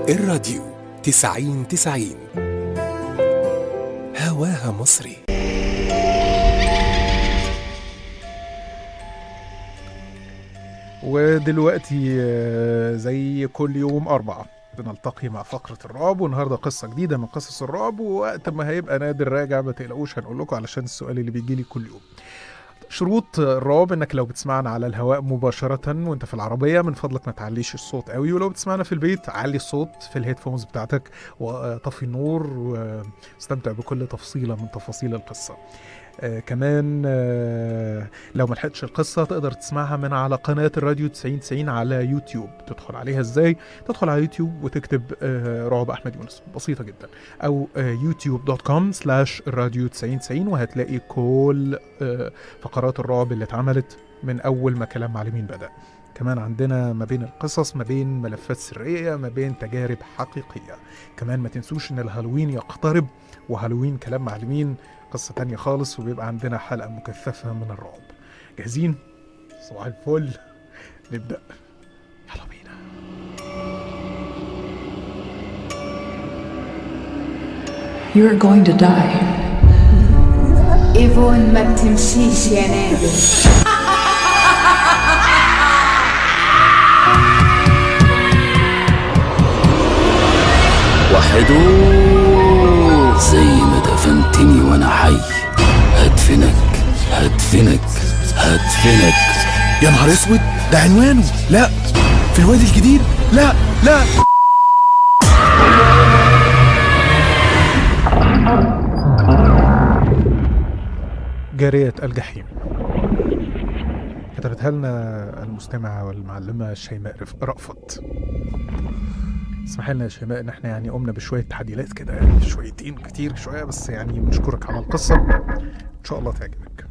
الراديو تسعين تسعين هواها مصري ودلوقتي آه، زي كل يوم أربعة بنلتقي مع فقرة الرعب والنهاردة قصة جديدة من قصص الرعب ووقت ما هيبقى نادر راجع ما تقلقوش هنقول لكم علشان السؤال اللي بيجي لي كل يوم شروط الرعب انك لو بتسمعنا على الهواء مباشرة وانت في العربية من فضلك ما تعليش الصوت قوي ولو بتسمعنا في البيت علي الصوت في الهيدفونز بتاعتك وطفي النور واستمتع بكل تفصيلة من تفاصيل القصة آه كمان آه لو ما لحقتش القصة تقدر تسمعها من على قناة الراديو 9090 على يوتيوب تدخل عليها ازاي تدخل على يوتيوب وتكتب آه رعب أحمد يونس بسيطة جدا أو يوتيوب دوت كوم سلاش الراديو 9090 وهتلاقي كل آه فقرات الرعب اللي اتعملت من أول ما كلام معلمين بدأ كمان عندنا ما بين القصص ما بين ملفات سرية ما بين تجارب حقيقية كمان ما تنسوش ان الهالوين يقترب وهالوين كلام معلمين قصة تانية خالص وبيبقى عندنا حلقة مكثفة من الرعب جاهزين؟ صباح الفل نبدأ يلا بينا You're going to die. ايفون ما بتمشيش يا نادر وحدو زي ما دفنتني وانا حي هدفنك هدفنك هدفنك يا نهار اسود ده عنوانه لا في الوادي الجديد لا لا جارية الجحيم كتبتها لنا المستمعة والمعلمة شيماء رف- رأفت اسمح لنا يا شيماء ان احنا يعني قمنا بشوية تحديات كده يعني شويتين كتير شوية بس يعني بنشكرك على القصة ان شاء الله تعجبك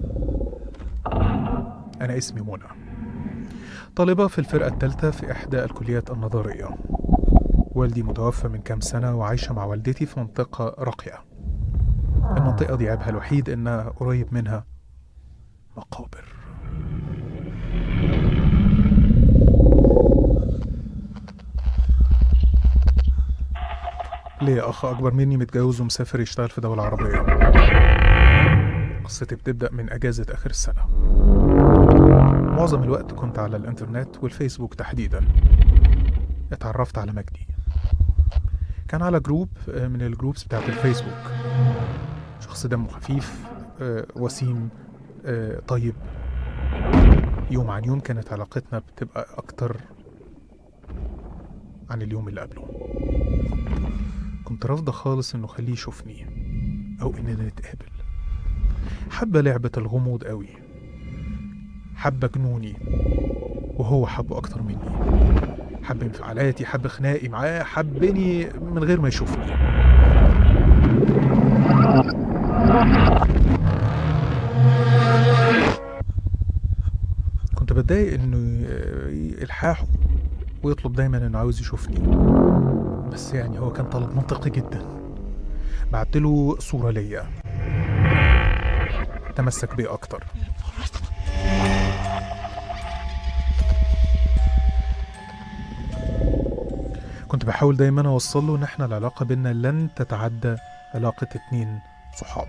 انا اسمي منى طالبة في الفرقة الثالثة في إحدى الكليات النظرية والدي متوفى من كام سنة وعايشة مع والدتي في منطقة راقية المنطقة دي عيبها الوحيد إنها قريب منها مقابر ليا أخ أكبر مني متجوز ومسافر يشتغل في دولة عربية قصتي بتبدأ من أجازة آخر السنة معظم الوقت كنت على الإنترنت والفيسبوك تحديدا اتعرفت على مجدي كان على جروب آه، من الجروبس بتاعت الفيسبوك شخص دمه خفيف آه، وسيم آه، طيب يوم عن يوم كانت علاقتنا بتبقى أكتر عن اليوم اللي قبله كنت رافضة خالص إنه خليه يشوفني أو إننا نتقابل حابة لعبة الغموض قوي حابة جنوني وهو حبه أكتر مني حب انفعالاتي حب خناقي معاه حبني من غير ما يشوفني كنت بتضايق انه الحاحه ويطلب دايما انه عاوز يشوفني بس يعني هو كان طلب منطقي جدا بعت له صورة ليا تمسك بيه اكتر كنت بحاول دايما اوصل له ان احنا العلاقة بينا لن تتعدى علاقة اتنين صحاب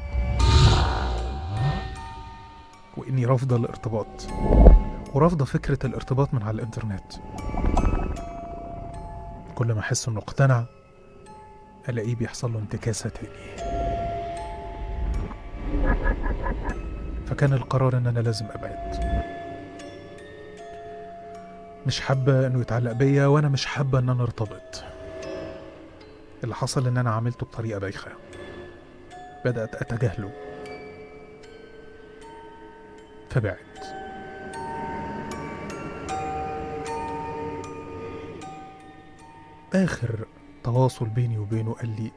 واني رافضة الارتباط ورافضة فكرة الارتباط من على الانترنت كل ما احس انه اقتنع الاقيه بيحصل له انتكاسة تاني فكان القرار ان انا لازم ابعد مش حابة انه يتعلق بيا وانا مش حابة ان انا ارتبط اللي حصل ان انا عملته بطريقة بايخة بدأت اتجاهله فبعد آخر تواصل بيني وبينه قال لي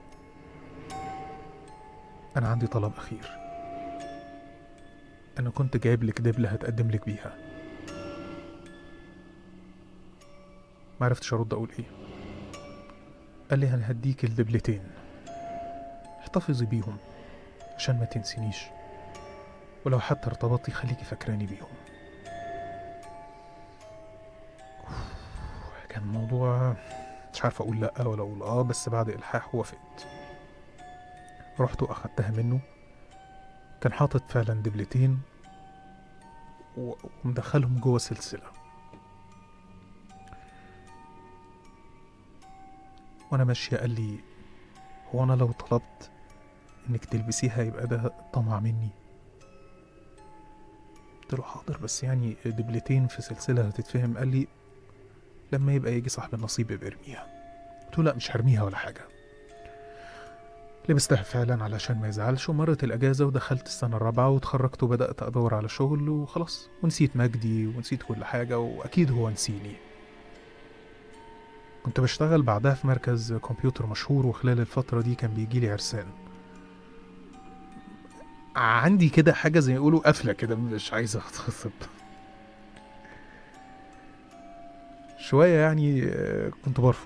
أنا عندي طلب أخير أنا كنت جايب لك دبلة هتقدم لك بيها معرفتش أرد أقول إيه قال لي أنا هديك الدبلتين احتفظي بيهم عشان ما تنسينيش ولو حتى ارتبطتي خليكي فاكراني بيهم كان موضوع مش عارف اقول لا ولا اقول اه بس بعد الحاح وافقت رحت واخدتها منه كان حاطط فعلا دبلتين و- ومدخلهم جوه سلسله وانا ماشيه قال لي هو انا لو طلبت انك تلبسيها يبقى ده طمع مني قلت له حاضر بس يعني دبلتين في سلسله هتتفهم قال لي لما يبقى يجي صاحب النصيب يبقى ارميها قلت له لا مش هرميها ولا حاجه لبستها فعلا علشان ما يزعلش ومرت الاجازه ودخلت السنه الرابعه واتخرجت وبدات ادور على شغل وخلاص ونسيت مجدي ونسيت كل حاجه واكيد هو نسيني كنت بشتغل بعدها في مركز كمبيوتر مشهور وخلال الفترة دي كان بيجيلي عرسان عندي كده حاجة زي ما يقولوا قفلة كده مش عايز أتخطب شوية يعني آه، كنت برفض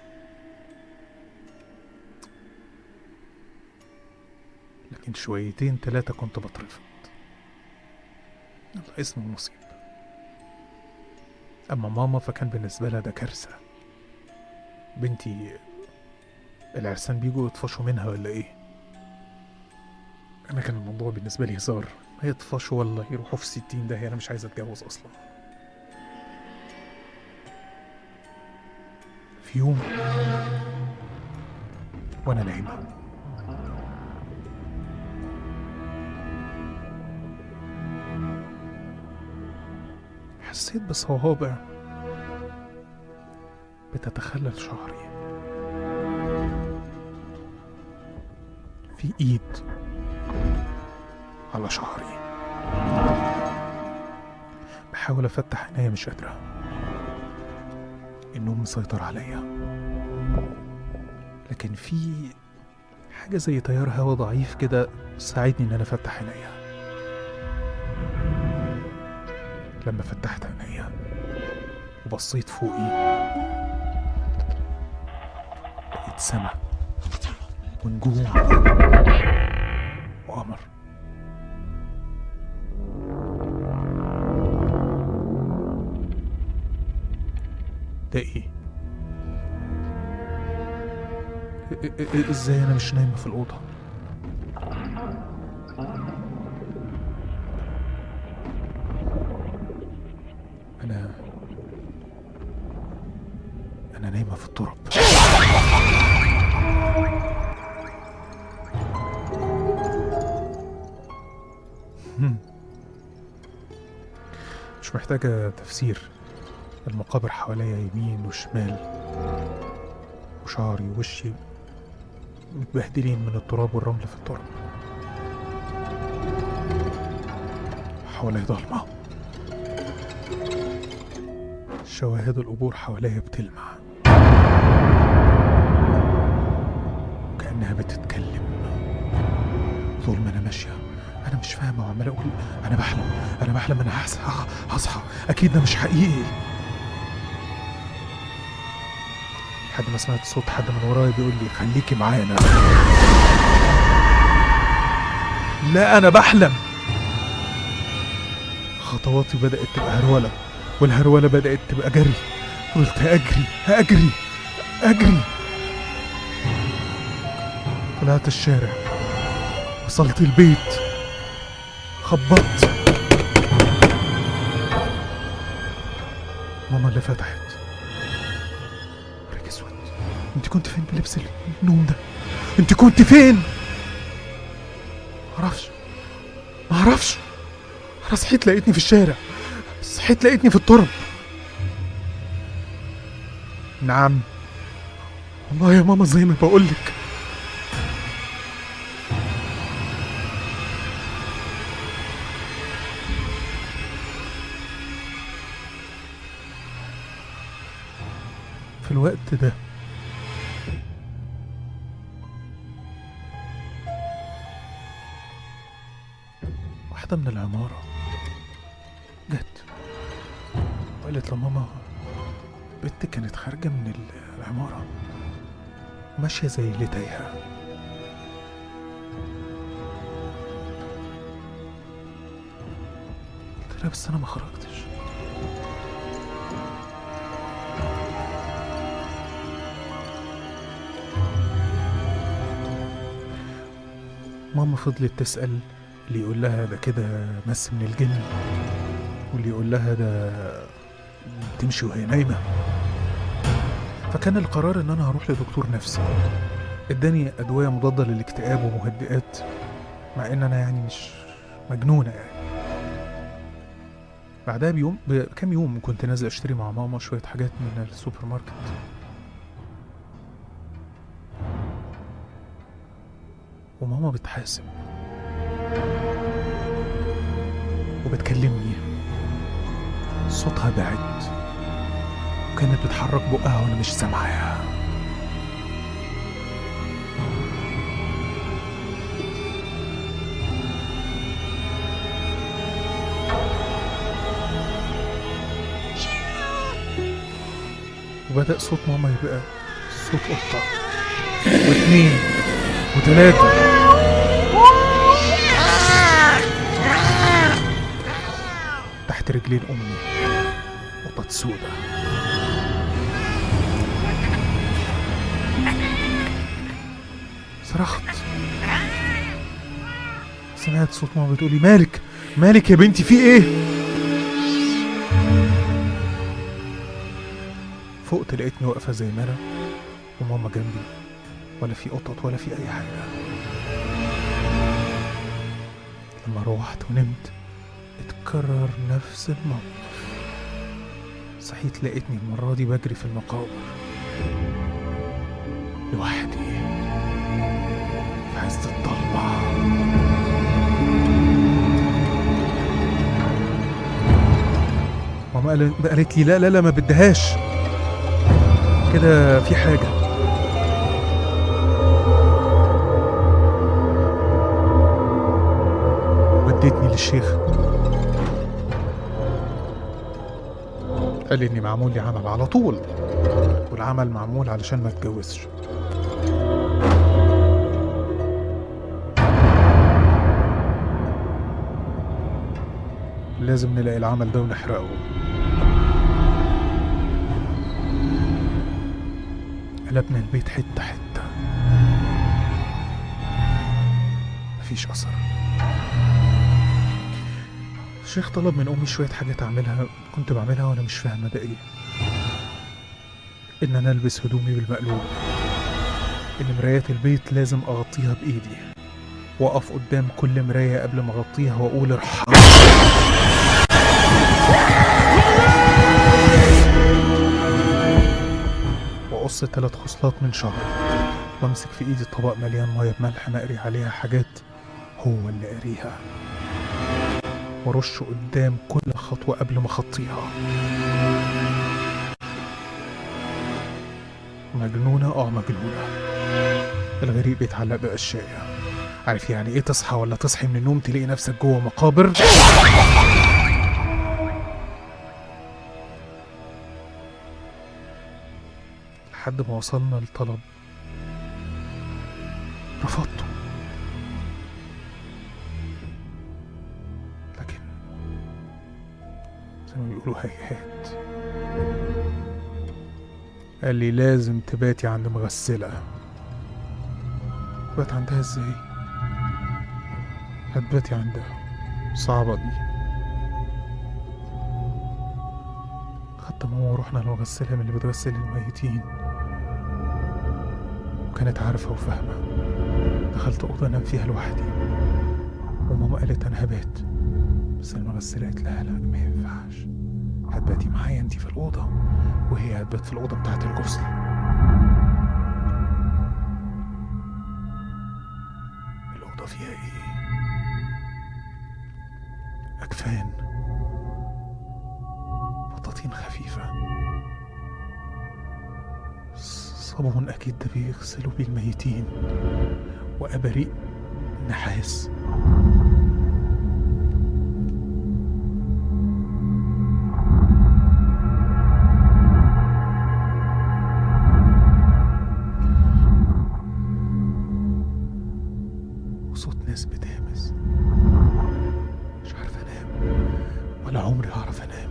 لكن شويتين تلاتة كنت بترفض يلا اسم ونصيب أما ماما فكان بالنسبة لها ده كارثة بنتي العرسان بيجوا يطفشوا منها ولا ايه انا كان الموضوع بالنسبه لي هزار ما يطفشوا ولا يروحوا في ستين ده انا مش عايز اتجوز اصلا في يوم وانا نايمه حسيت بصوابع بتتخلل شعري في ايد على شعري بحاول افتح عينيا مش قادرة النوم مسيطر عليا لكن في حاجة زي تيار هوا ضعيف كده ساعدني ان انا افتح عينيا لما فتحت عينيا وبصيت فوقي لقيت سما ونجوم وقمر ده ايه؟ إ- إ- إ- ازاي انا مش نايمة في الأوضة؟ انا انا نايمة في التراب هم. مش محتاجة تفسير المقابر حواليا يمين وشمال وشعري ووشي متبهدلين من التراب والرمل في التراب حوالي ضلمة شواهد القبور حواليا بتلمع وكأنها بتتكلم طول ما انا ماشيه انا مش فاهمه وعمال اقول انا بحلم انا بحلم انا هصحى هصحى اكيد ده مش حقيقي لحد ما سمعت صوت حد من ورايا بيقول لي خليكي معانا لا انا بحلم خطواتي بدات تبقى هروله والهروله بدات تبقى جري قلت اجري اجري اجري طلعت الشارع وصلت البيت خبطت ماما اللي فتحت نهارك اسود انت كنت فين بلبس النوم ده انت كنت فين معرفش معرفش انا صحيت لقيتني في الشارع صحيت لقيتني في الترب نعم والله يا ماما زي ما بقولك في الوقت ده واحدة من العمارة جت وقالت لماما بنت كانت خارجة من العمارة ماشية زي اللي تايهة قلت لها بس أنا ما خرجتش ماما فضلت تسأل اللي يقول لها ده كده مس من الجن واللي يقول لها ده تمشي وهي نايمة فكان القرار ان انا هروح لدكتور نفسي اداني ادوية مضادة للاكتئاب ومهدئات مع ان انا يعني مش مجنونة يعني بعدها بيوم بكام يوم كنت نازل اشتري مع ماما شوية حاجات من السوبر ماركت وماما بتحاسب وبتكلمني صوتها بعد وكانت بتحرك بقها وانا مش سامعاها وبدأ صوت ماما يبقى صوت قطة واتنين وتلاتة تحت رجلين أمي قطط سودة صرخت سمعت صوت ماما بتقولي مالك مالك يا بنتي في ايه فقت لقيتني واقفة زي ما انا وماما جنبي ولا في قطط ولا في اي حاجة لما روحت ونمت اتكرر نفس الموقف صحيت لقيتني المرة دي بجري في المقابر لوحدي في عز الضلمة ماما قال- قالت لي لا لا لا ما بدهاش كده في حاجة وديتني للشيخ قال لي اني معمول لي عمل على طول والعمل معمول علشان ما اتجوزش لازم نلاقي العمل ده ونحرقه قلبنا البيت حتة حتة مفيش أثر الشيخ طلب من أمي شوية حاجات أعملها كنت بعملها وأنا مش فاهمة ده إيه إن أنا ألبس هدومي بالمقلوب إن مرايات البيت لازم أغطيها بإيدي وأقف قدام كل مراية قبل ما أغطيها وأقول ارحم وأقص تلات خصلات من شعري وأمسك في إيدي طبق مليان مية بملح مقري عليها حاجات هو اللي قاريها وارش قدام كل خطوة قبل ما اخطيها مجنونة اه مجنونة الغريب بيتعلق بأشياء عارف يعني ايه تصحى ولا تصحي من النوم تلاقي نفسك جوه مقابر لحد ما وصلنا لطلب رفضته لكن زي ما بيقولوا هيهات قال لي لازم تباتي عند مغسلة بات عندها ازاي هتباتي عندها صعبة دي خدت ماما ورحنا لمغسلة من اللي بتغسل الميتين وكانت عارفة وفاهمة دخلت أوضة أنام فيها لوحدي وماما قالت أنا هبات بس المغسلة قالت لها لا ما ينفعش هتباتي معايا انتي في الأوضة وهي هتبات في الأوضة بتاعت الغسل الأوضة فيها إيه؟ أكفان بطاطين خفيفة صابون أكيد ده بيغسلوا بيه الميتين وأباريق نحاس وصوت ناس بتهمس مش عارف انام ولا عمري هعرف انام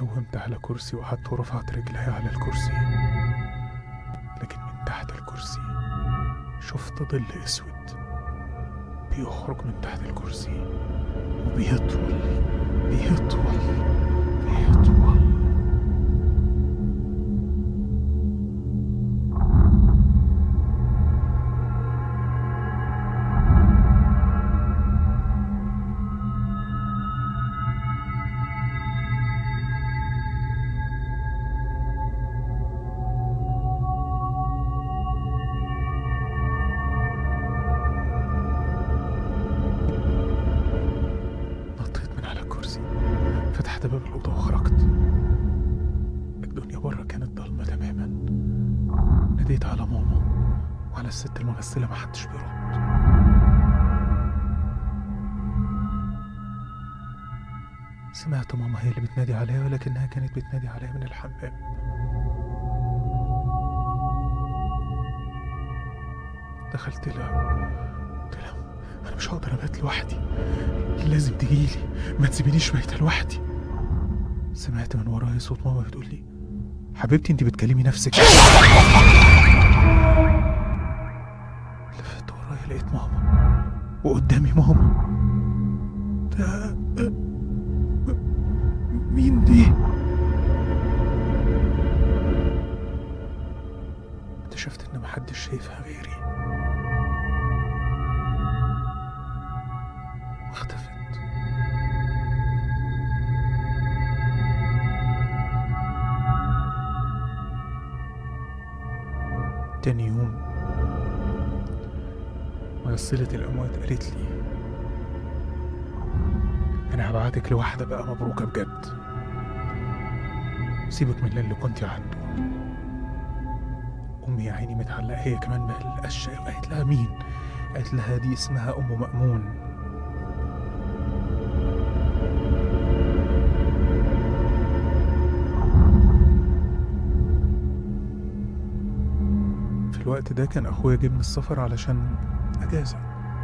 اتكومت على كرسي وقعدت ورفعت رجلي على الكرسي لكن من تحت الكرسي شفت ظل اسود بيخرج من تحت الكرسي وبيطول بيطول بيطول نطيت من على الكرسي فتحت باب الأوضة وخرجت الدنيا بره كانت ضلمة تماما ناديت على ماما وعلى الست المغسلة محدش بيرد سمعت ماما هي اللي بتنادي عليا ولكنها كانت بتنادي عليا من الحمام دخلت لها قلت لها انا مش هقدر ابات لوحدي لازم تجيلي ما تسيبينيش بايته لوحدي سمعت من ورايا صوت ماما بتقول لي حبيبتي انت بتكلمي نفسك لفت ورايا لقيت ماما وقدامي ماما ده مين دي اكتشفت ان محدش شايفها غيري واختفت تاني يوم مغسلة الأموات قالت لي أنا هبعتك لواحدة بقى مبروكة بجد سيبك من اللي كنت عنده أمي يا عيني متعلقة هي كمان بالقشة قالت لها مين؟ قالت لها دي اسمها أم مأمون في الوقت ده كان أخويا جه من السفر علشان أجازة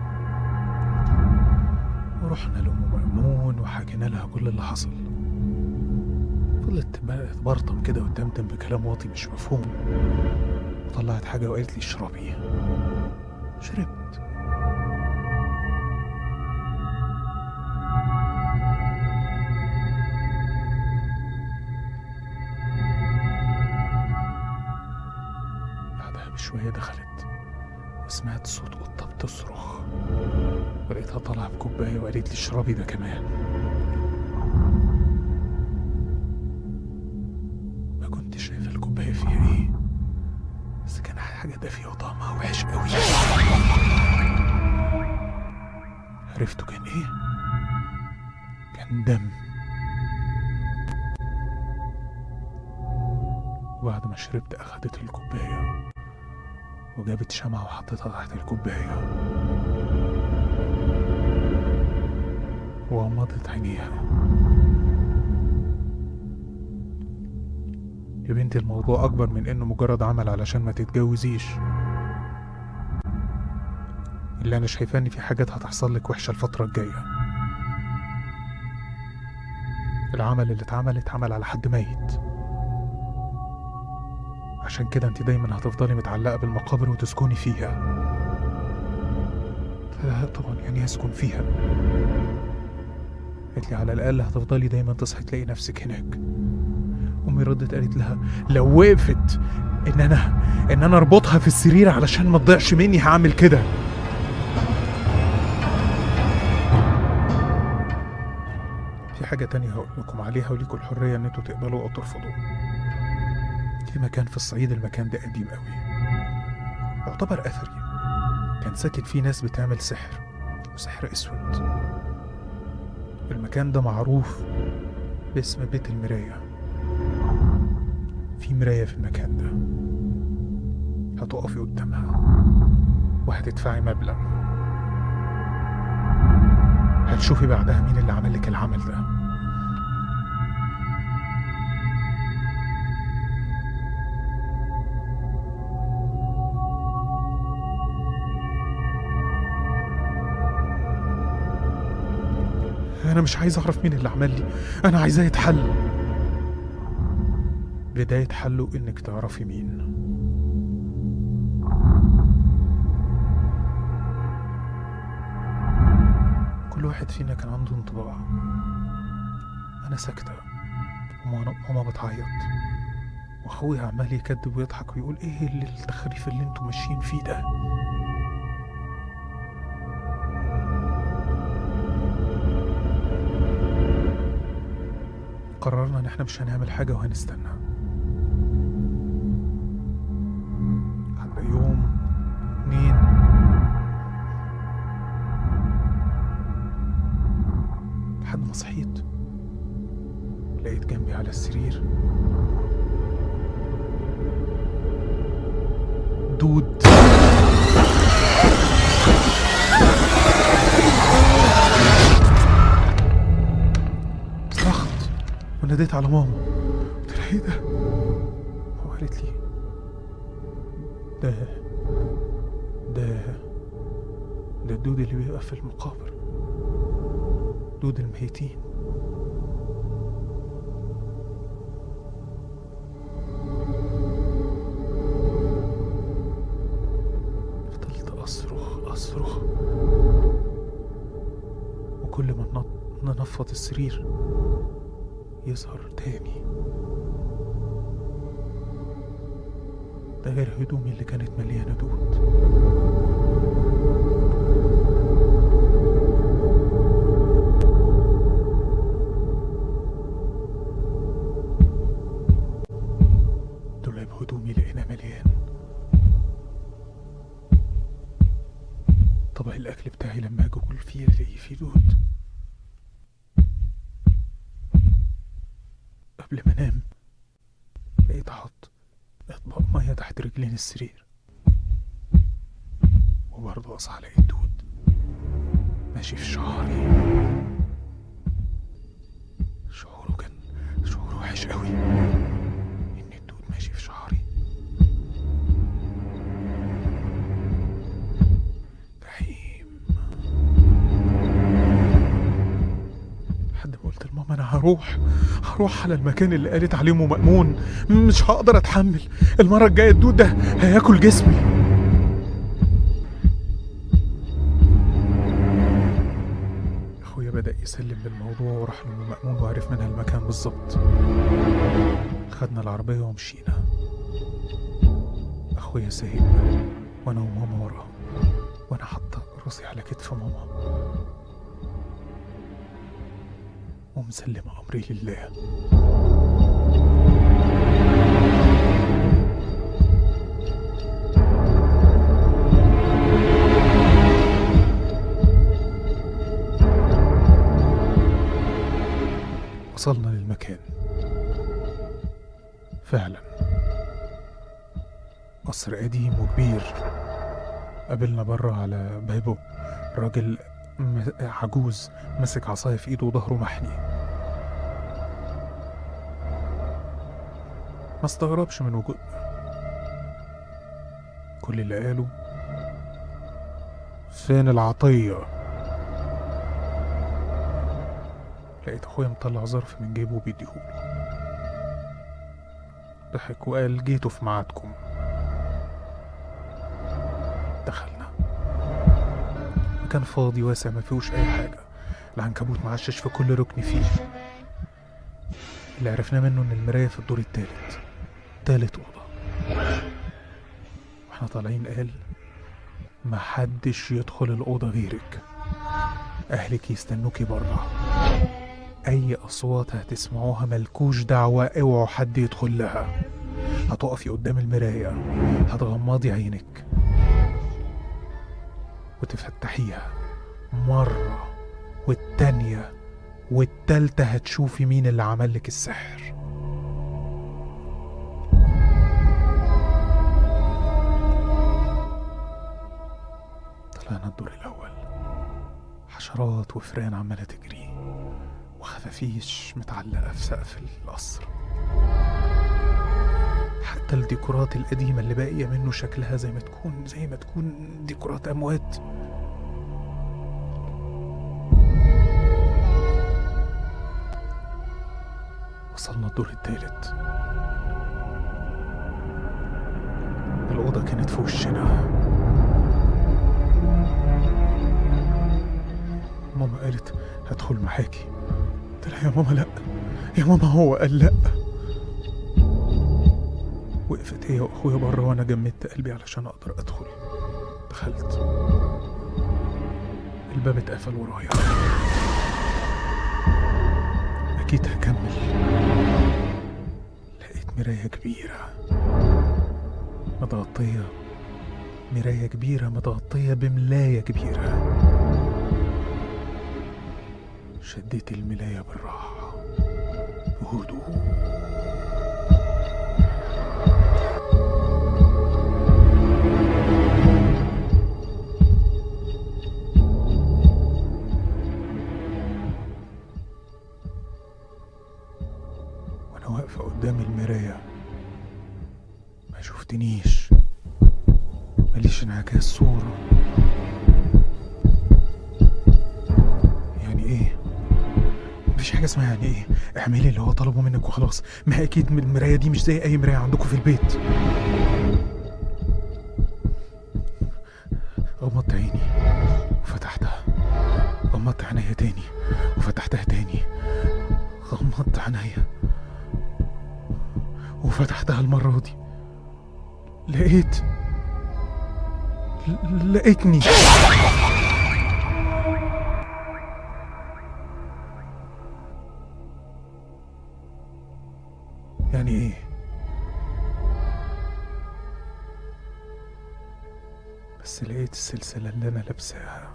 ورحنا لأم مأمون وحكينا لها كل اللي حصل فضلت تب- تبرطم كده وتمتم بكلام واطي مش مفهوم وطلعت حاجة وقالت لي اشربي شربت بعدها بشوية دخلت وسمعت صوت قطة بتصرخ ولقيتها طالعة بكوباية وقالت لي اشربي ده كمان ما كنت شايفة الكوباية فيها ايه بس كان حاجة دافية وطعمها وحش قوي عرفته كان ايه كان دم وبعد ما شربت أخدت الكوباية وجابت شمعة وحطيتها تحت الكوباية وغمضت عينيها يا بنتي الموضوع أكبر من إنه مجرد عمل علشان ما تتجوزيش اللي أنا شايفاه إن في حاجات هتحصل لك وحشة الفترة الجاية العمل اللي اتعمل اتعمل على حد ميت عشان كده انت دايما هتفضلي متعلقة بالمقابر وتسكني فيها لا طبعا يعني هسكن فيها قالت لي على الأقل هتفضلي دايما تصحي تلاقي نفسك هناك أمي ردت قالت لها لو وقفت إن أنا إن أنا أربطها في السرير علشان ما تضيعش مني هعمل كده في حاجة تانية هقول لكم عليها وليكوا الحرية إن انتوا تقبلوا أو ترفضوا في مكان في الصعيد المكان ده قديم قوي يعتبر أثري كان ساكن فيه ناس بتعمل سحر وسحر أسود المكان ده معروف باسم بيت المراية في مراية في المكان ده هتقفي قدامها وهتدفعي مبلغ هتشوفي بعدها مين اللي عمل لك العمل ده انا مش عايز اعرف مين اللي عمل لي انا عايزاه يتحل بداية حله إنك تعرفي مين كل واحد فينا كان عنده انطباع أنا ساكتة وماما ماما بتعيط وأخويا عمال يكذب ويضحك ويقول إيه اللي التخريف اللي انتوا ماشيين فيه ده قررنا إن إحنا مش هنعمل حاجة وهنستنى عدى يوم اتنين لحد ما صحيت لقيت جنبي على السرير دود صرخت وناديت على ماما قلت لها ايه ده وقالت لي ده ده ده الدود اللي بيبقى في المقابر دود الميتين فضلت أصرخ أصرخ وكل ما نط- ننفض السرير يظهر تاني ده غير هدومي اللي كانت مليانة دود دولاب هدومي لقينا مليان طبق الأكل بتاعي لما أجي أكل فيه ألاقي فيه دود قبل ما أنام بقيت أحط أطباق مية تحت رجلين السرير وبرضه أصحى ألاقي الدود ماشي في شعري شعوره كان شعوره وحش قوي إن الدود ماشي في شعري جحيم لحد ما قلت لماما انا هروح هروح على المكان اللي قالت عليه ام مأمون مش هقدر اتحمل المرة الجاية الدود ده هياكل جسمي اخويا بدأ يسلم بالموضوع وراح لام مأمون وعرف منها المكان بالظبط خدنا العربية ومشينا اخويا سايقنا وانا وماما وراه وانا حاطه راسي على كتف ماما ومسلمة أمري لله وصلنا للمكان فعلا قصر قديم وكبير قابلنا بره على بابه راجل م- عجوز ماسك عصاية في ايده وظهره محني ما استغربش من وجودنا كل اللي قاله فين العطية لقيت اخويا مطلع ظرف من جيبه وبيديهوله ضحك وقال جيتوا في ميعادكم دخلنا مكان فاضي واسع ما فيهوش اي حاجه العنكبوت معشش في كل ركن فيه اللي عرفناه منه ان المرايه في الدور التالت تالت اوضه واحنا طالعين قال محدش يدخل الاوضه غيرك اهلك يستنوكي بره اي اصوات هتسمعوها ملكوش دعوه اوعوا حد يدخل لها هتقفي قدام المرايه هتغمضي عينك وتفتحيها مرة والتانية والتالتة هتشوفي مين اللي عملك السحر طلعنا الدور الأول حشرات وفران عمالة تجري وخفافيش متعلقة في سقف القصر حتى الديكورات القديمة اللي باقية منه شكلها زي ما تكون زي ما تكون ديكورات أموات وصلنا الدور التالت الأوضة كانت في وشنا ماما قالت هدخل معاكي قلت لها يا ماما لأ يا ماما هو قال لأ وقفت هي وأخويا بره وأنا جمدت قلبي علشان أقدر أدخل دخلت الباب اتقفل ورايا أكيد هكمل لقيت مراية كبيرة متغطية مراية كبيرة متغطية بملاية كبيرة شديت الملاية بالراحة بهدوء وانا واقفة قدام المراية ما شفتنيش ماليش انعكاس صورة يعني ايه مفيش حاجة اسمها يعني ايه اعملي اللي هو طلبه منك وخلاص ما هي اكيد من المراية دي مش زي اي مراية عندكم في البيت غمضت عيني وفتحتها غمضت عينيا تاني وفتحتها تاني غمضت عينيا وفتحتها المرة دي لقيت ل- لقيتني يعني ايه بس لقيت السلسلة اللي أنا لابساها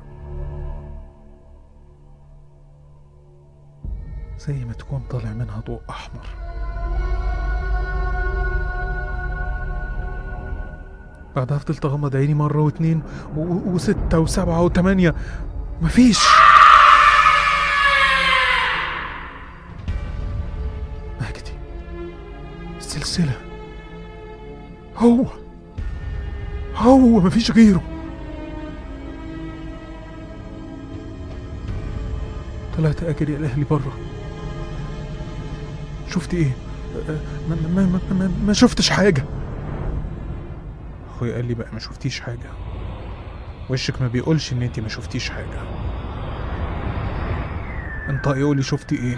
زي ما تكون طالع منها ضوء أحمر بعدها فضلت أغمض عيني مرة واتنين و- و- وستة وسبعة وتمانية مفيش مجدي السلسلة هو هو مفيش غيره طلعت اجري الاهلي بره شفت ايه أه، ما, ما, ما, ما, ما شفتش حاجه اخويا قال لي بقى ما شفتيش حاجه وشك ما بيقولش ان انت ما شفتيش حاجه انت يقول لي شفتي ايه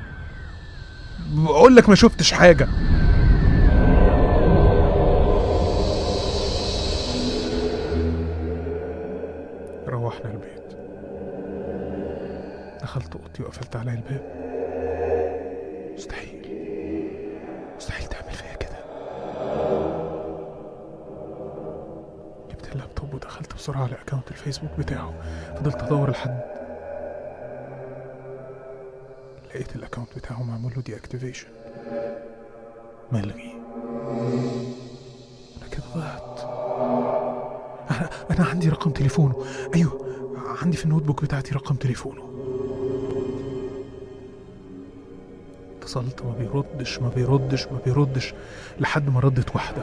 بقول لك ما شفتش حاجه روحنا البيت دخلت اوضتي وقفلت عليا الباب مستحيل مستحيل تعمل فيا كده جبت اللابتوب ودخلت بسرعة على اكونت الفيسبوك بتاعه فضلت ادور لحد لقيت الاكونت بتاعه معمول له دي اكتيفيشن ملغي انا كده ضعت انا انا عندي رقم تليفونه ايوه عندي في النوت بوك بتاعتي رقم تليفونه اتصلت ما بيردش ما بيردش ما بيردش لحد ما ردت واحدة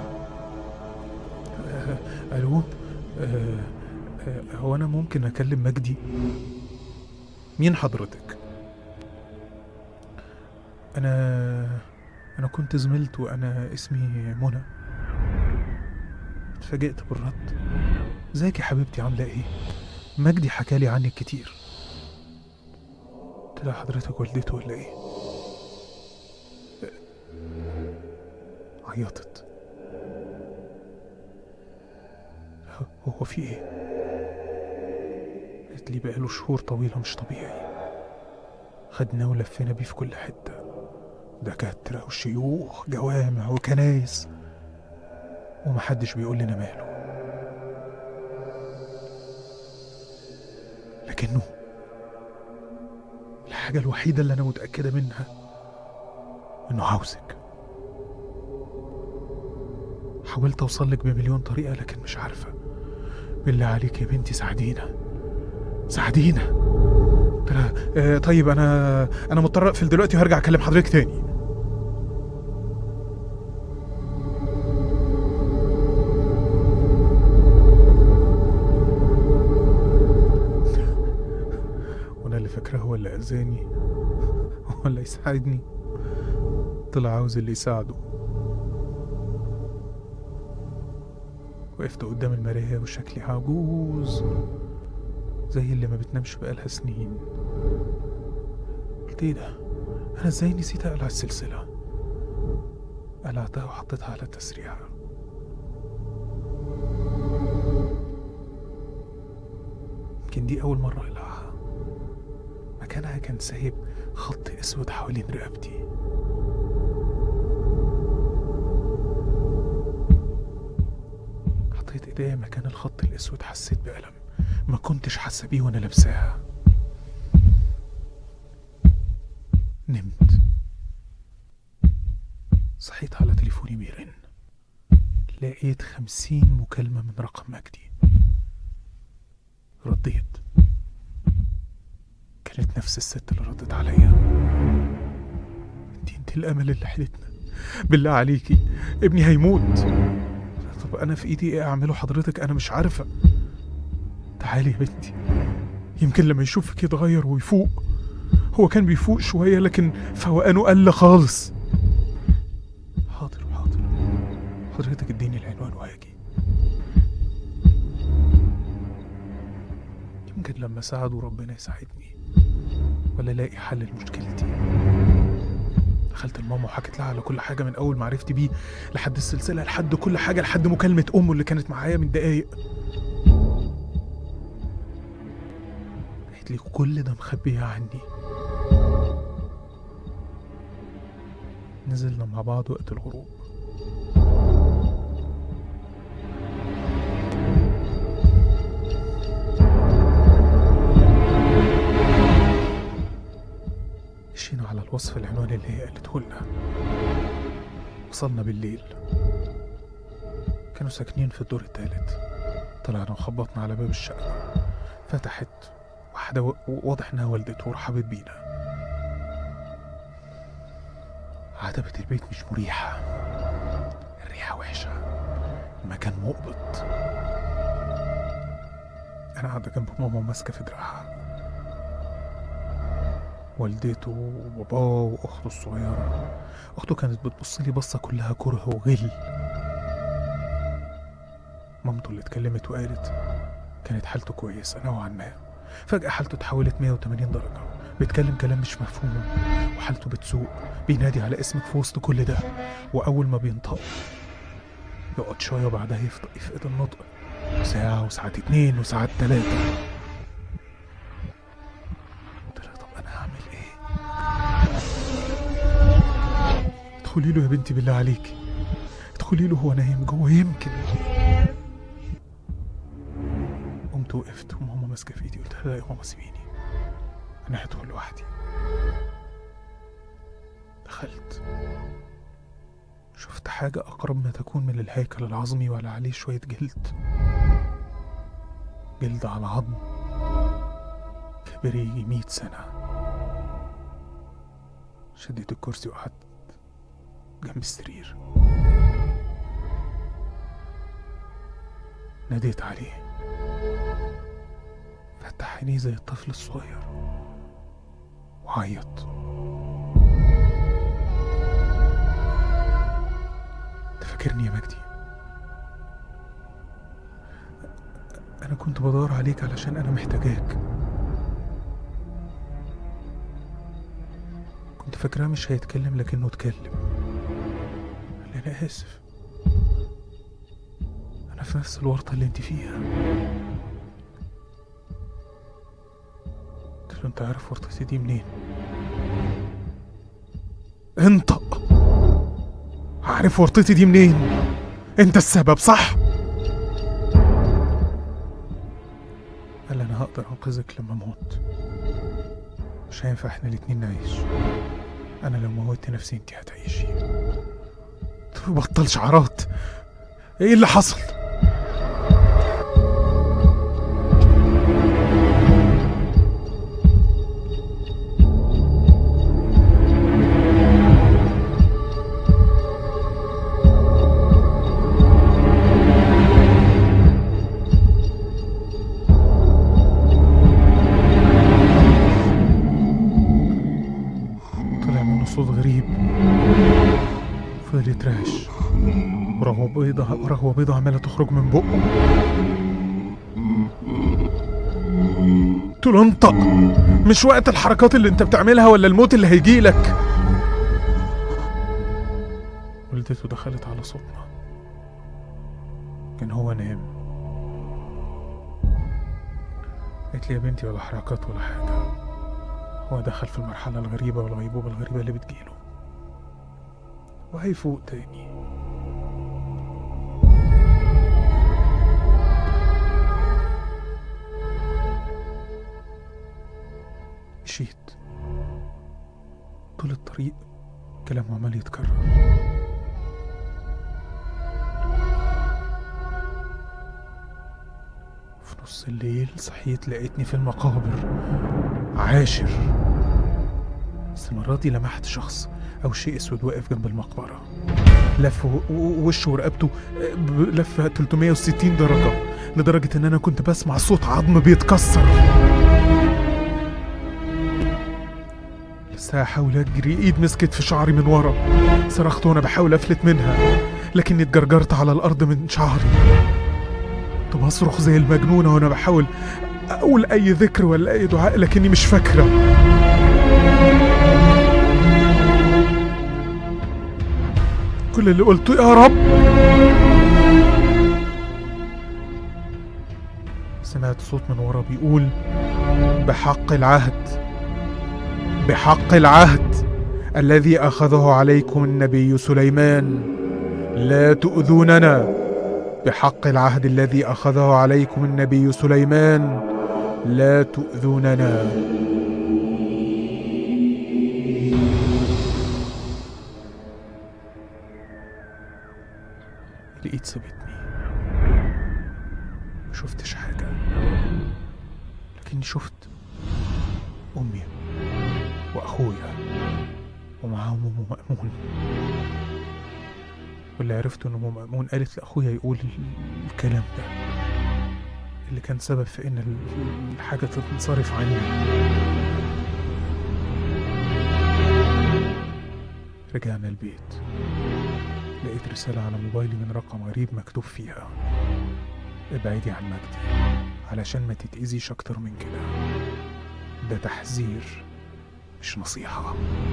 آه، ألو آه، آه، هو أنا ممكن أكلم مجدي مين حضرتك أنا أنا كنت زميلت وأنا اسمي منى اتفاجئت بالرد ازيك يا حبيبتي عاملة ايه مجدي حكالي عنك كتير قلت لها حضرتك والدته ولا ايه عيطت ه- هو في ايه قالت لي بقاله شهور طويلة مش طبيعي خدناه ولفينا بيه في كل حتة دكاترة وشيوخ جوامع وكنايس ومحدش بيقول لنا ماله لكنه الحاجة الوحيدة اللي أنا متأكدة منها إنه عاوزك حاولت أوصل لك بمليون طريقة لكن مش عارفة بالله عليك يا بنتي ساعدينا ساعدينا قلت لها آه طيب أنا أنا مضطر أقفل دلوقتي وهرجع أكلم حضرتك تاني وانا اللي فاكره هو اللي اذاني هو اللي يساعدني طلع عاوز اللي يساعده وقفت قدام المراية وشكلي عجوز زي اللي ما بتنامش بقالها سنين قلت ايه ده انا ازاي نسيت اقلع السلسلة قلعتها وحطيتها على التسريحة يمكن دي أول مرة أقلعها مكانها كان سايب خط أسود حوالين رقبتي حطيت ايديا مكان الخط الأسود حسيت بألم ما كنتش حاسة بيه وأنا لابساها نمت صحيت على تليفوني بيرن لقيت خمسين مكالمة من رقم مجدي رديت كانت نفس الست اللي ردت عليا انت انت الامل اللي حيلتنا بالله عليكي ابني هيموت طب انا في ايدي ايه اعمله حضرتك انا مش عارفه تعالي يا بنتي يمكن لما يشوفك يتغير ويفوق هو كان بيفوق شويه لكن فوقانه قل خالص حاضر حاضر حضرتك اديني العنوان وهاجي يمكن لما ساعده ربنا يساعدني ولا الاقي حل لمشكلتي دخلت لماما وحكيت لها على كل حاجه من اول معرفتي بيه لحد السلسله لحد كل حاجه لحد مكالمه امه اللي كانت معايا من دقايق قالت لي كل ده مخبيه عني نزلنا مع بعض وقت الغروب مشينا على الوصف العنوان اللي هي قالته لنا وصلنا بالليل كانوا ساكنين في الدور الثالث طلعنا وخبطنا على باب الشقة فتحت واحدة و- واضح انها والدته ورحبت بينا عتبة البيت مش مريحة الريحة وحشة المكان مقبض أنا قاعدة جنب ماما وماسكة في دراعها والدته وباباه واخته الصغيره اخته كانت بتبص لي بصه كلها كره وغل مامته اللي اتكلمت وقالت كانت حالته كويسه نوعا ما فجاه حالته اتحولت 180 درجه بيتكلم كلام مش مفهوم وحالته بتسوء بينادي على اسمك في وسط كل ده واول ما بينطق يقعد شويه وبعدها يفض- يفقد النطق ساعه وساعات اتنين وساعات تلاته قلت لها طب انا هعمل ايه ادخلي له يا بنتي بالله عليك ادخلي له هو نايم جوه يمكن قمت وقفت وماما ماسكه في ايدي قلت لها لا يا ماما سيبيني انا هدخل لوحدي دخلت شفت حاجة أقرب ما تكون من الهيكل العظمي ولا عليه شوية جلد جلد على عظم كبر يجي مية سنة شديت الكرسي وقعدت جنب السرير ناديت عليه فتح عينيه زي الطفل الصغير وعيط تفكرني يا مجدي أنا كنت بدور عليك علشان أنا محتاجاك كنت فاكراه مش هيتكلم لكنه اتكلم قال لي أنا آسف أنا في نفس الورطة اللي أنت فيها قلت له أنت عارف ورطتي دي منين انطق عارف ورطتي دي منين انت السبب صح قال انا هقدر انقذك لما اموت مش هينفع احنا الاتنين نعيش انا لو موتت نفسي انت هتعيشي طب بطل شعارات ايه اللي حصل طلع منه صوت غريب فضل يترعش ورغوة بيضة رغوة بيضة عمالة تخرج من بقه قلت له انطق مش وقت الحركات اللي انت بتعملها ولا الموت اللي هيجيلك والدته دخلت على صوتنا كان هو نام قالت لي يا بنتي ولا حركات ولا حاجة هو دخل في المرحلة الغريبة والغيبوبة الغريبة اللي بتجيله وهيفوق تاني مشيت طول الطريق كلامه عمال يتكرر في نص الليل صحيت لقيتني في المقابر عاشر بس المرة دي لمحت شخص أو شيء أسود واقف جنب المقبرة لف و- و- وشه ورقبته آه، ب- لف 360 درجة لدرجة إن أنا كنت بسمع صوت عظم بيتكسر لسه هحاول أجري إيد مسكت في شعري من ورا صرخت وأنا بحاول أفلت منها لكني اتجرجرت على الأرض من شعري كنت بصرخ زي المجنونة وأنا بحاول أقول أي ذكر ولا أي دعاء لكني مش فاكرة كل اللي قلته يا رب سمعت صوت من ورا بيقول بحق العهد بحق العهد الذي أخذه عليكم النبي سليمان لا تؤذوننا بحق العهد الذي أخذه عليكم النبي سليمان لا تؤذوننا لقيت سابتني ما شفتش حاجة لكني شفت أمي وأخويا ومعاهم أم مأمون واللي عرفته إن أم مأمون قالت لأخويا يقول ال- الكلام ده اللي كان سبب في إن ال- الحاجة تنصرف عني رجعنا البيت لقيت رسالة على موبايلي من رقم غريب مكتوب فيها ابعدي عن مجدي علشان ما تتأذيش أكتر من كده ده تحذير مش نصيحة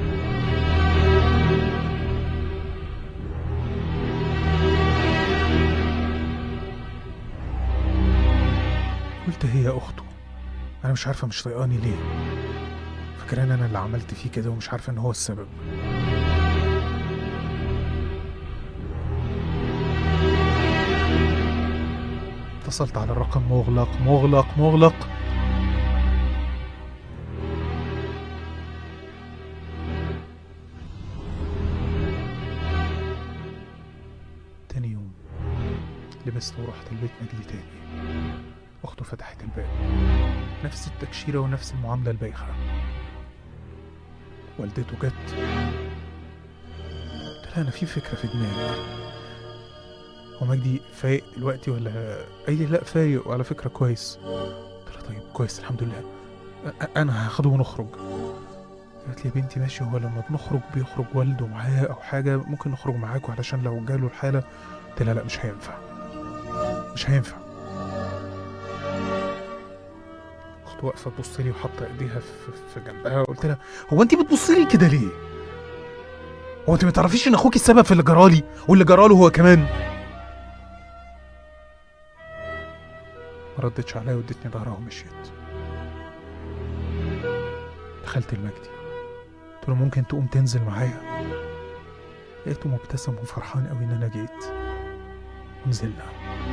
قلت هي أخته أنا مش عارفة مش طايقاني ليه فاكران أنا اللي عملت فيه كده ومش عارفة إن هو السبب اتصلت على الرقم مغلق مغلق مغلق تاني يوم لبست ورحت البيت مجدي تاني أخته فتحت الباب نفس التكشيرة ونفس المعاملة البايخة والدته جت قلت لها أنا في فكرة في دماغي هو مجدي فايق دلوقتي ولا قال لي لا فايق وعلى فكرة كويس قلت لها طيب كويس الحمد لله أ- أنا هاخده ونخرج قالت لي يا بنتي ماشي هو لما بنخرج بيخرج والده معاه أو حاجة ممكن نخرج معاكوا علشان لو جاله الحالة قلت لها لا مش هينفع مش هينفع اخته واقفه تبص لي وحاطه ايديها في, في جنبها قلت لها هو انت بتبصي لي كده ليه؟ هو انت ما تعرفيش ان اخوك السبب في اللي جرالي واللي جراله هو كمان؟ ما ردتش عليا وادتني ظهرها ومشيت دخلت المجدي قلت له ممكن تقوم تنزل معايا لقيته مبتسم وفرحان قوي ان انا جيت ونزلنا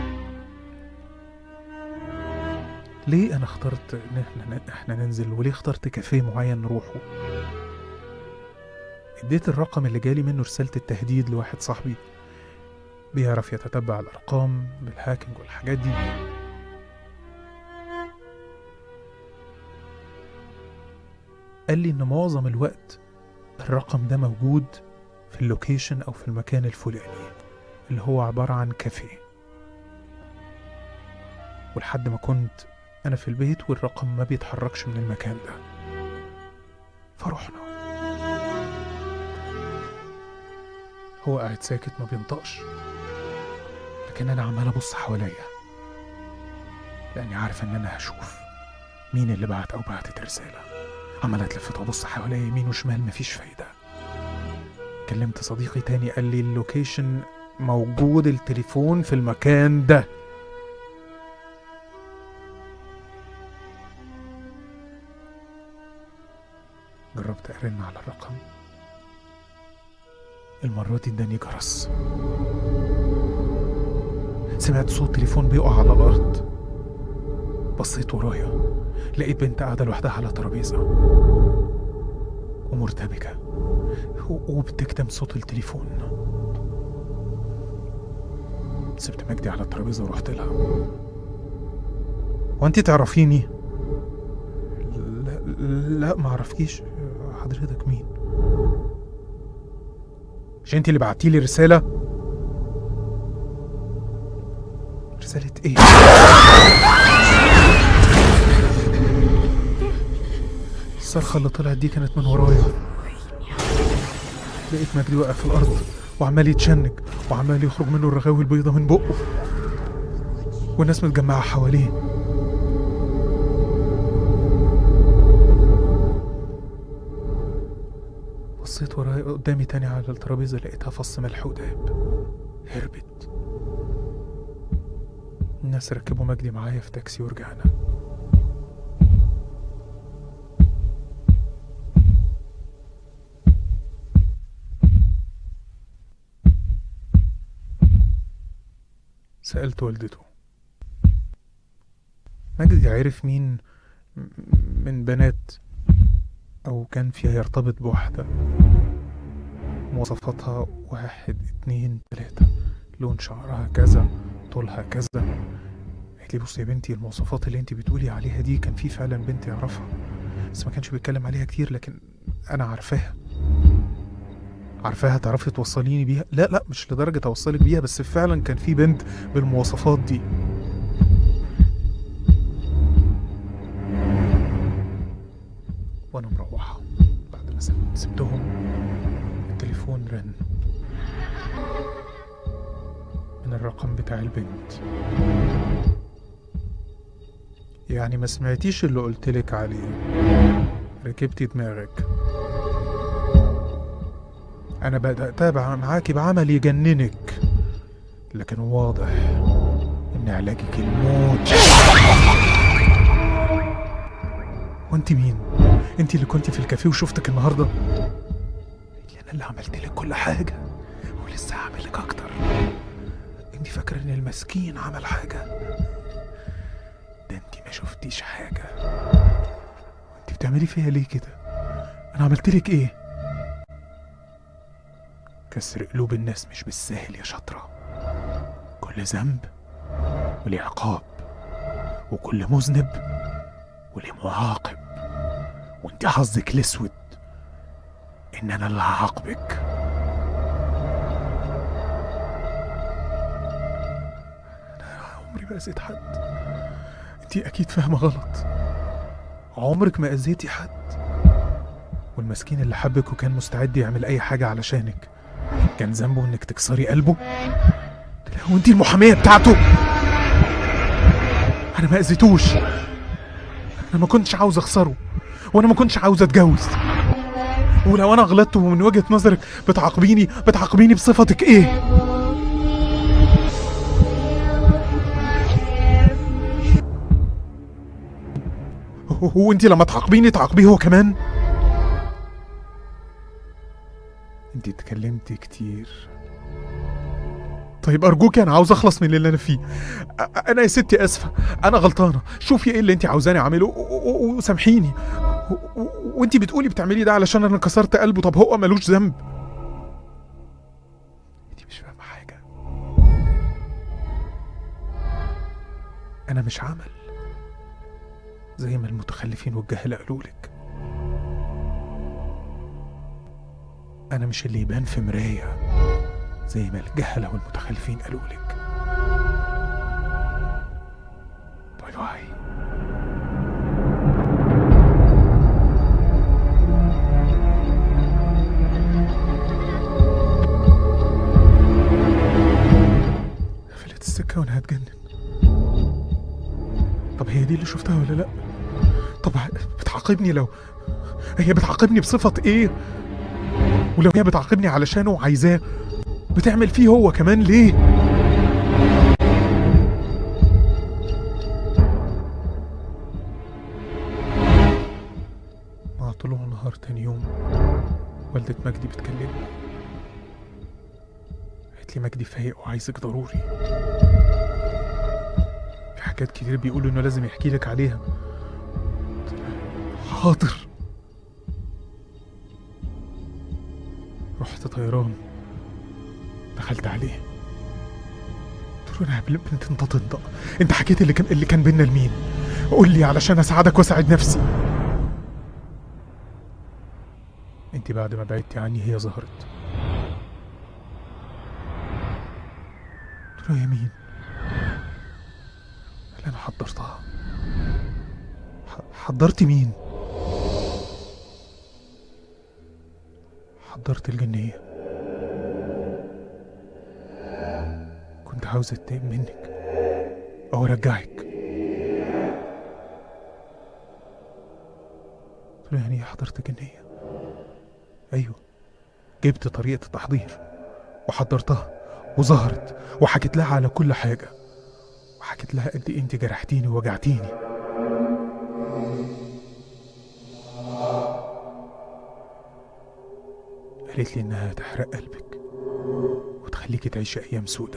ليه انا اخترت ان احنا احنا ننزل وليه اخترت كافيه معين نروحه اديت الرقم اللي جالي منه رسالة التهديد لواحد صاحبي بيعرف يتتبع الارقام بالهاكينج والحاجات دي قال لي ان معظم الوقت الرقم ده موجود في اللوكيشن او في المكان الفلاني اللي هو عبارة عن كافيه ولحد ما كنت انا في البيت والرقم ما بيتحركش من المكان ده فرحنا هو قاعد ساكت ما بينطقش لكن انا عمال ابص حواليا لاني عارف ان انا هشوف مين اللي بعت او بعتت رساله عمال اتلفت وابص حواليا يمين وشمال مفيش فايده كلمت صديقي تاني قال لي اللوكيشن موجود التليفون في المكان ده جربت ارن على الرقم المرة دي اداني جرس سمعت صوت تليفون بيقع على الأرض بصيت ورايا لقيت بنت قاعدة لوحدها على ترابيزة ومرتبكة و- وبتكتم صوت التليفون سبت مجدي على الترابيزة ورحت لها وانت تعرفيني لا لا ما اعرفكيش حضرتك مين مش انت اللي بعتيلي رسالة رسالة ايه الصرخة اللي طلعت دي كانت من ورايا لقيت مجدي واقع في الأرض وعمال يتشنج وعمال يخرج منه الرغاوي البيضة من بقه والناس متجمعة حواليه بصيت ورايا قدامي تاني على الترابيزة لقيتها فص ملح وداب هربت الناس ركبوا مجدي معايا في تاكسي ورجعنا سألت والدته مجدي عرف مين م- من بنات أو كان فيها يرتبط بواحدة مواصفاتها واحد اتنين تلاتة لون شعرها كذا طولها كذا قالت لي بصي يا بنتي المواصفات اللي انت بتقولي عليها دي كان في فعلا بنت يعرفها بس ما كانش بيتكلم عليها كتير لكن انا عارفاها عارفاها تعرفي توصليني بيها لا لا مش لدرجة اوصلك بيها بس فعلا كان في بنت بالمواصفات دي وانا مروحة بعد ما سبت- سبتهم التليفون رن من الرقم بتاع البنت يعني ما سمعتيش اللي قلتلك عليه ركبتي دماغك انا بدأت أبع- معاكي بعمل يجننك لكن واضح ان علاجك الموت وانت مين انت اللي كنتي في الكافيه وشفتك النهارده اللي انا اللي عملت لك كل حاجه ولسه هعمل لك اكتر انت فاكره ان المسكين عمل حاجه ده انت ما شفتيش حاجه انت بتعملي فيها ليه كده انا عملت لك ايه كسر قلوب الناس مش بالسهل يا شاطره كل ذنب وليه عقاب وكل مذنب وليه معاقب وانت حظك الاسود ان انا اللي هعاقبك انا عمري ما اذيت حد انت اكيد فاهمه غلط عمرك ما اذيتي حد والمسكين اللي حبك وكان مستعد يعمل اي حاجه علشانك كان ذنبه انك تكسري قلبه لا وانت المحاميه بتاعته انا ما اذيتوش انا ما كنتش عاوز اخسره وانا ما كنتش عاوز اتجوز ولو انا غلطت ومن وجهه نظرك بتعاقبيني بتعاقبيني بصفتك ايه هو انت لما تعاقبيني تعاقبيه هو كمان انت اتكلمتي كتير طيب ارجوك انا عاوز اخلص من اللي انا فيه أ- انا يا ستي اسفه انا غلطانه شوفي ايه اللي انت عاوزاني اعمله و- و- و- وسامحيني و- و- وانت بتقولي بتعملي ده علشان انا كسرت قلبه طب هو ملوش ذنب انت مش فاهمه حاجه انا مش عمل زي ما المتخلفين والجهله قالوا لك انا مش اللي يبان في مرايه زي ما الجهله والمتخلفين قالوا لك باي باي قفلت هتجنن طب هي دي اللي شفتها ولا لا طب بتعاقبني لو هي بتعاقبني بصفة ايه ولو هي بتعاقبني علشانه وعايزاه بتعمل فيه هو كمان ليه مع طلوع النهار تاني يوم والدة مجدي بتكلمني قالت لي مجدي فايق وعايزك ضروري في حاجات كتير بيقولوا انه لازم يحكي لك عليها قلت لها حاضر رحت طيران دخلت عليه قلت له انا يا بنت انت تنطق انت حكيت اللي كان اللي كان بينا لمين قول لي علشان اساعدك واساعد نفسي انت بعد ما بعدتي عني هي ظهرت قلت له يا مين قال انا حضرتها ح- حضرتي مين حضرت الجنية كنت عاوز اتضايق منك او ارجعك قلت له يعني ايه حضرت جنية ايوه جبت طريقة التحضير وحضرتها وظهرت وحكيت لها على كل حاجة وحكيت لها قد ايه انت جرحتيني ووجعتيني قالت لي انها هتحرق قلبك وتخليكي تعيشي ايام سودة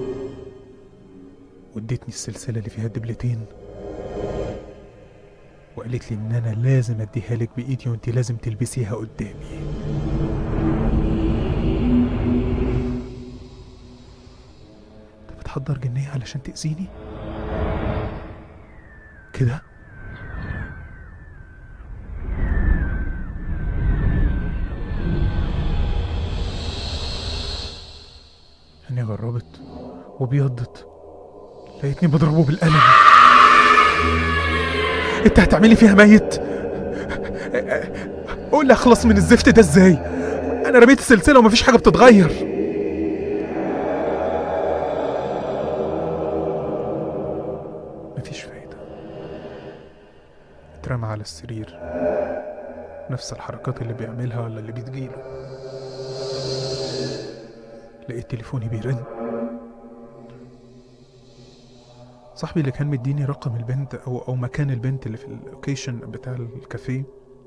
وادتني السلسلة اللي فيها الدبلتين وقالت لي ان انا لازم اديها لك بايدي وانت لازم تلبسيها قدامي انت بتحضر جنية علشان تأذيني كده عيني غربت وبيضت لقيتني بضربه بالقلم انت هتعملي فيها ميت قول لي اخلص من الزفت ده ازاي انا رميت السلسله ومفيش حاجه بتتغير مفيش فايده اترمى على السرير نفس الحركات اللي بيعملها ولا اللي بتجيله لقيت تليفوني بيرن صاحبي اللي كان مديني رقم البنت او او مكان البنت اللي في اللوكيشن بتاع الكافيه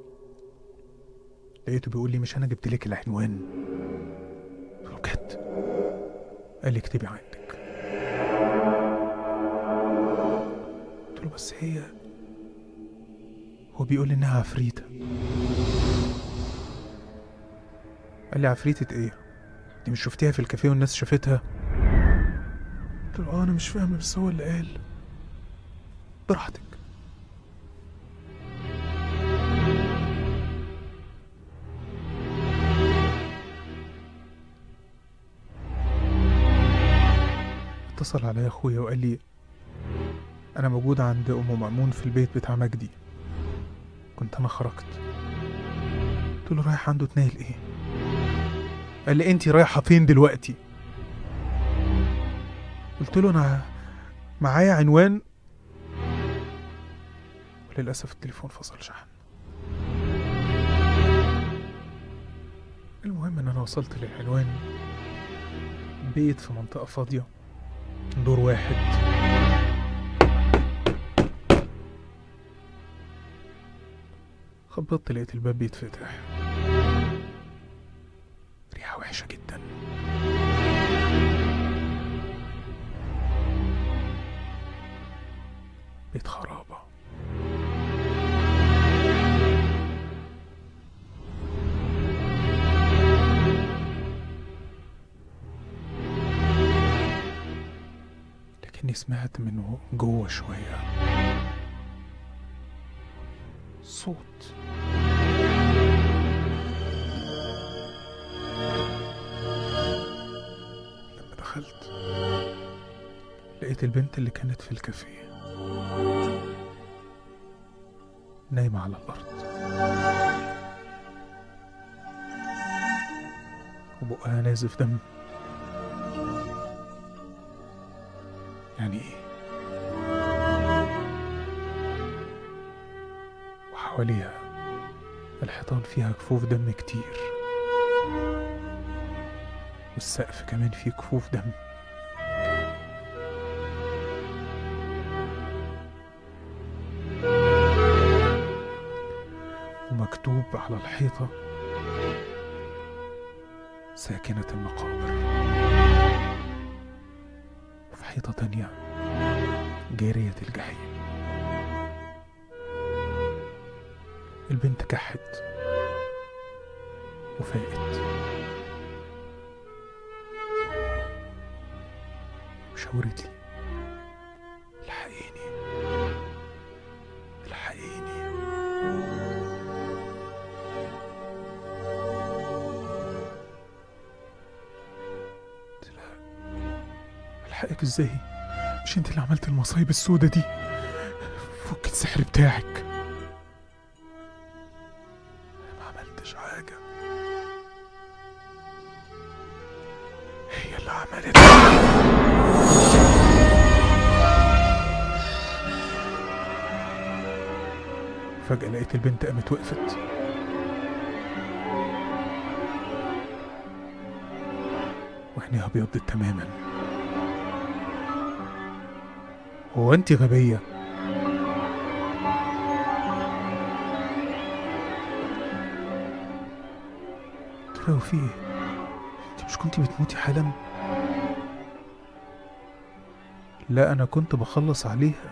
لقيته بيقول لي مش انا جبت لك العنوان قلت له بجد قال لي اكتبي عندك قلت له بس هي هو بيقول لي انها عفريته قال لي عفريتة ايه دي مش شفتيها في الكافيه والناس شافتها قلت له اه انا مش فاهم بس هو اللي قال براحتك اتصل عليا اخويا وقال لي انا موجود عند ام مأمون في البيت بتاع مجدي كنت انا خرجت قلت له رايح عنده تنايل ايه قال لي انتي رايحه فين دلوقتي قلت له انا معايا عنوان وللاسف التليفون فصل شحن المهم ان انا وصلت للعنوان بيت في منطقه فاضيه دور واحد خبطت لقيت الباب بيتفتح ريحة وحشة جدا بيت خرابة لكني سمعت منه جوه شوية صوت لما دخلت لقيت البنت اللي كانت في الكافيه نايمة على الأرض وبقها نازف دم يعني ايه وحواليها الحيطان فيها كفوف دم كتير والسقف كمان فيه كفوف دم ومكتوب على الحيطة ساكنة المقابر وفي حيطة تانية جارية الجحيم البنت كحت وفاقت وشاورت لي الحقيني الحقيني قلت لها الحقك ازاي مش انت اللي عملت المصايب السودة دي فك السحر بتاعك ما عملتش حاجة هي اللي عملت فجأة لقيت البنت قامت وقفت وعينيها ابيضت تماما هو انت غبية قلت لها في ايه انت مش كنتي بتموتي حالا لا انا كنت بخلص عليها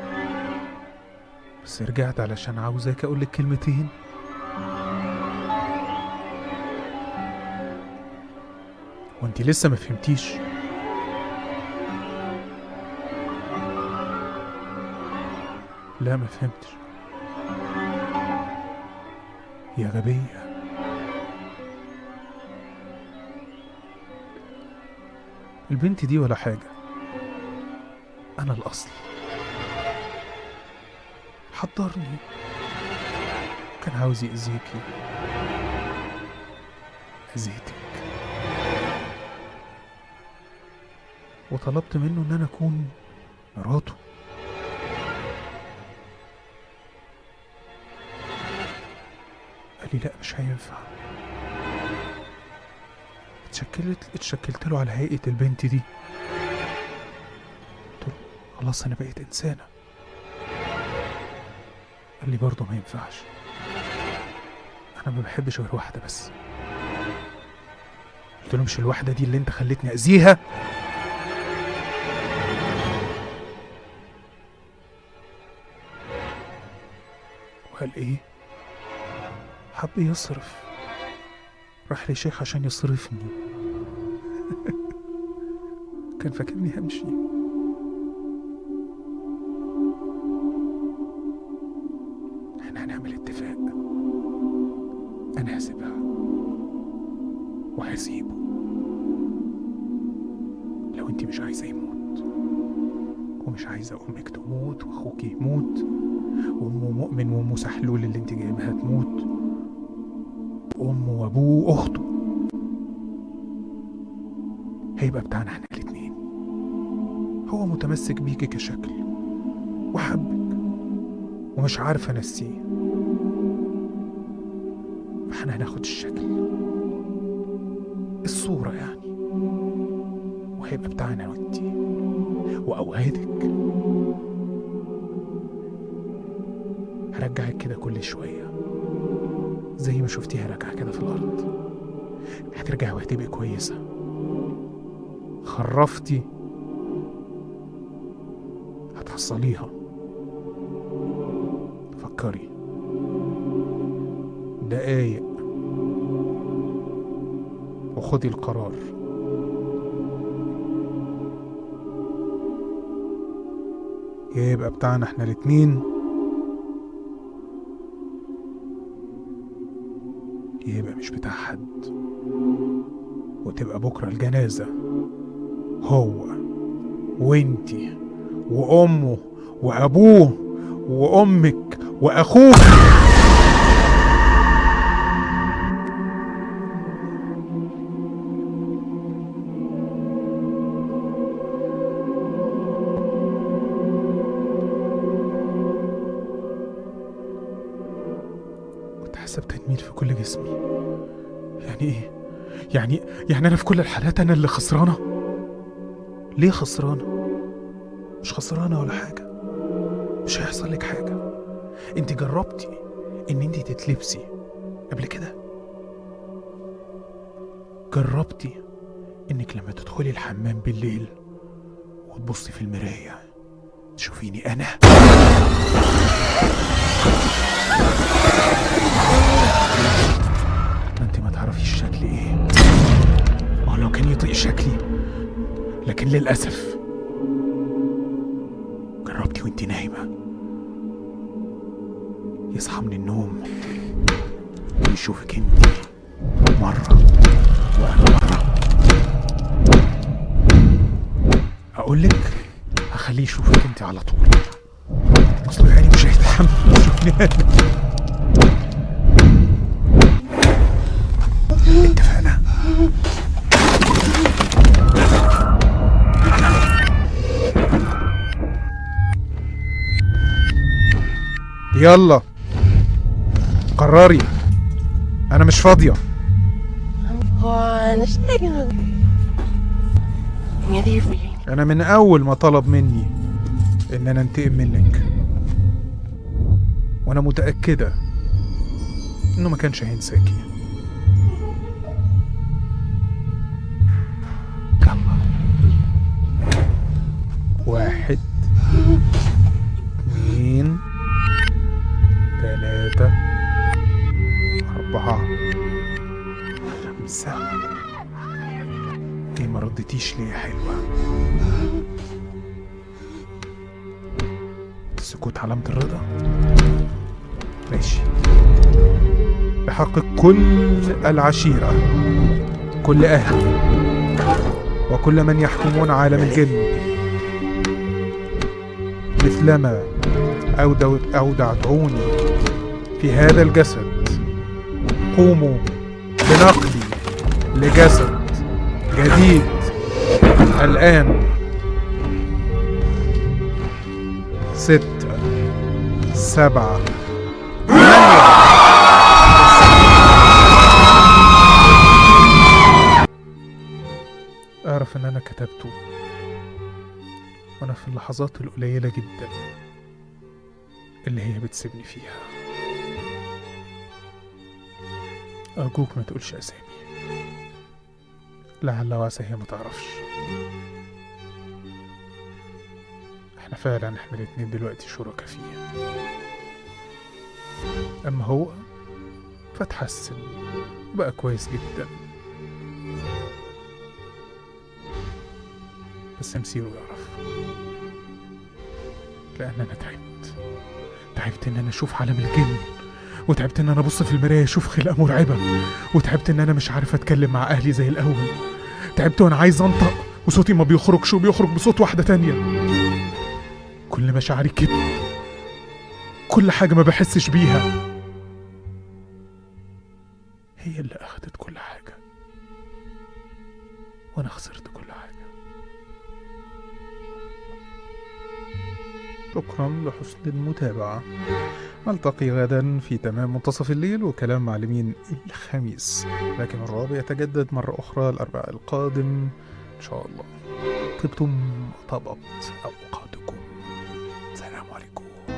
بس رجعت علشان عاوزاك اقول لك كلمتين وانت لسه ما فهمتيش لا ما فهمتش يا غبية البنت دي ولا حاجة أنا الأصل حضرني كان عاوز يأذيكي أذيتك وطلبت منه إن أنا أكون مراته قال لي لا مش هينفع اتشكلت اتشكلت له على هيئة البنت دي قلت له خلاص أنا بقيت إنسانة قال لي برضه ما ينفعش أنا ما بحبش غير واحدة بس قلت له مش الواحدة دي اللي أنت خلتني أذيها وقال إيه حب يصرف راح لشيخ عشان يصرفني كان فاكرني همشي احنا هنعمل اتفاق انا هسيبها وهسيبه لو انت مش عايزه يموت ومش عايزه امك تموت واخوك يموت وام مؤمن وام سحلول اللي انت جايبها تموت امه وابوه واخته هيبقى بتاعنا احنا الاتنين هو متمسك بيكي كشكل وحبك ومش عارف انسيه فاحنا هناخد الشكل الصورة يعني وهيبقى بتاعنا وانتي وأوعدك هرجعك كده كل شوية زي ما شفتيها راجعة كده في الأرض هترجعي وهتبقي كويسة خرفتي هتحصليها فكري دقايق وخدي القرار يا يبقى بتاعنا احنا الاتنين يا يبقى مش بتاع حد وتبقى بكرة الجنازة هو وانتي وأمه وأبوه وأمك وأخوك كل جسمي يعني ايه يعني يعني انا في كل الحالات انا اللي خسرانه ليه خسرانه مش خسرانه ولا حاجه مش هيحصل لك حاجه انت جربتي ان انت تتلبسي قبل كده جربتي انك لما تدخلي الحمام بالليل وتبصي في المرايه تشوفيني انا ما انت ما تعرفيش شكلي ايه ما هو لو كان يطيق شكلي لكن للاسف جربتي وانت نايمه يصحى من النوم ويشوفك انت مره وانا مره اقول لك هخليه يشوفك انت على طول اصله يعني مش هيتحمل يشوفني انا اتفقنا يلا قرري انا مش فاضيه Juan, it's taking a... Get here for you. انا من اول ما طلب مني ان انا انتقم منك وانا متاكده انه ما كانش هينساكي يلا واحد اتنين تلاتة أربعة خمسة ليه ما ردتيش ليه يا حلوة السكوت علامة الرضا ماشي بحق كل العشيرة كل أهلي وكل من يحكمون عالم الجن مثلما أودع- أودعتعوني في هذا الجسد قوموا بنقلي لجسد جديد الآن ستة سبعة أعرف إن أنا كتبته وأنا في اللحظات القليلة جدا اللي هي بتسيبني فيها أرجوك ما تقولش أسامي لعل وعسى هي ما تعرفش احنا فعلا احنا الاتنين دلوقتي شركاء فيها اما هو فتحسن بقى كويس جدا بس مسيره يعرف لان انا تعبت تعبت ان انا اشوف عالم الجن وتعبت ان انا ابص في المرايه اشوف خلقه مرعبه وتعبت ان انا مش عارف اتكلم مع اهلي زي الاول تعبت وانا عايز انطق وصوتي ما بيخرجش وبيخرج بصوت واحده تانية كل مشاعري كده كل حاجه ما بحسش بيها هي اللي اخدت كل حاجه وانا خسرت كل حاجه شكرا لحسن المتابعه نلتقي غدا في تمام منتصف الليل وكلام معلمين الخميس لكن الرابع يتجدد مرة أخرى الأربعاء القادم إن شاء الله طبتم طببت أوقاتكم سلام عليكم